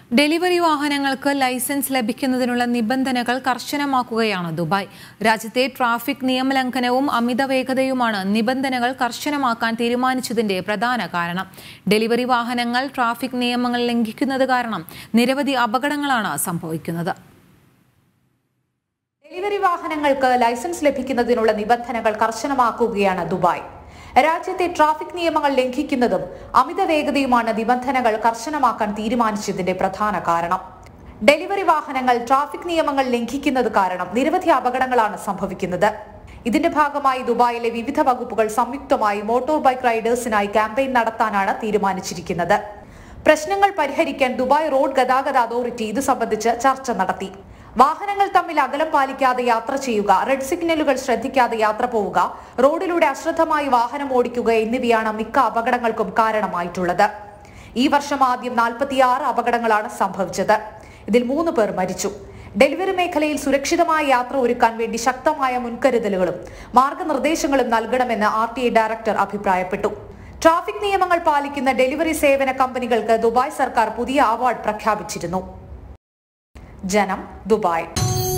delivery വാഹനങ്ങൾക്ക് licence ലഭിക്കുന്നതിനുള്ള നിബന്ധനകൾ കർശനമാക്കുകയാണ് ദുബായ് രാജ്യത്തെ ട്രാഫിക് നിയമലംഘനവും അമിത വേഗതയുമാണ് നിബന്ധനകൾ കർശനമാക്കാൻ തീരുമാനിച്ചതിന്റെ പ്രധാന കാരണം ഡെലിവറി വാഹനങ്ങൾ ട്രാഫിക് നിയമങ്ങൾ ലംഘിക്കുന്നത് കാരണം നിരവധി അപകടങ്ങളാണ് സംഭവിക്കുന്നത് ഡെലിവറി വാഹനങ്ങൾക്ക് ലൈസൻസ് ലഭിക്കുന്നതിനുള്ള നിബന്ധനകൾ കർശനമാക്കുകയാണ് ദുബായ് രാജ്യത്തെ ട്രാഫിക് നിയമങ്ങൾ ലംഘിക്കുന്നതും അമിത വേഗതയുമാണ് നിബന്ധനകൾ കർശനമാക്കാൻ തീരുമാനിച്ചതിന്റെ പ്രധാന കാരണം ഡെലിവറി വാഹനങ്ങൾ ട്രാഫിക് നിയമങ്ങൾ ലംഘിക്കുന്നത് കാരണം നിരവധി അപകടങ്ങളാണ് സംഭവിക്കുന്നത് ഇതിന്റെ ഭാഗമായി ദുബായിലെ വിവിധ വകുപ്പുകൾ സംയുക്തമായി മോട്ടോർ ബൈക്ക് റൈഡേഴ്സിനായി ക്യാമ്പയിൻ നടത്താനാണ് തീരുമാനിച്ചിരിക്കുന്നത് പ്രശ്നങ്ങൾ പരിഹരിക്കാൻ ദുബായ് റോഡ് ഗതാഗത അതോറിറ്റി ഇത് സംബന്ധിച്ച് ചർച്ച നടത്തി വാഹനങ്ങൾ തമ്മിൽ അകലം പാലിക്കാതെ യാത്ര ചെയ്യുക റെഡ് സിഗ്നലുകൾ ശ്രദ്ധിക്കാതെ യാത്ര പോവുക റോഡിലൂടെ അശ്രദ്ധമായി വാഹനം ഓടിക്കുക എന്നിവയാണ് മിക്ക അപകടങ്ങൾക്കും കാരണമായിട്ടുള്ളത് ഈ വർഷം ആദ്യം നാൽപ്പത്തിയാറ് അപകടങ്ങളാണ് സംഭവിച്ചത് ഇതിൽ മൂന്ന് പേർ മരിച്ചു ഡെലിവറി മേഖലയിൽ സുരക്ഷിതമായ യാത്ര ഒരുക്കാൻ വേണ്ടി ശക്തമായ മുൻകരുതലുകളും മാർഗനിർദ്ദേശങ്ങളും നൽകണമെന്ന് ആർ ടി ഐ ഡയറക്ടർ അഭിപ്രായപ്പെട്ടു ട്രാഫിക് നിയമങ്ങൾ പാലിക്കുന്ന ഡെലിവറി സേവന കമ്പനികൾക്ക് ദുബായ് സർക്കാർ പുതിയ അവാർഡ് പ്രഖ്യാപിച്ചിരുന്നു ജനം ദുബായ്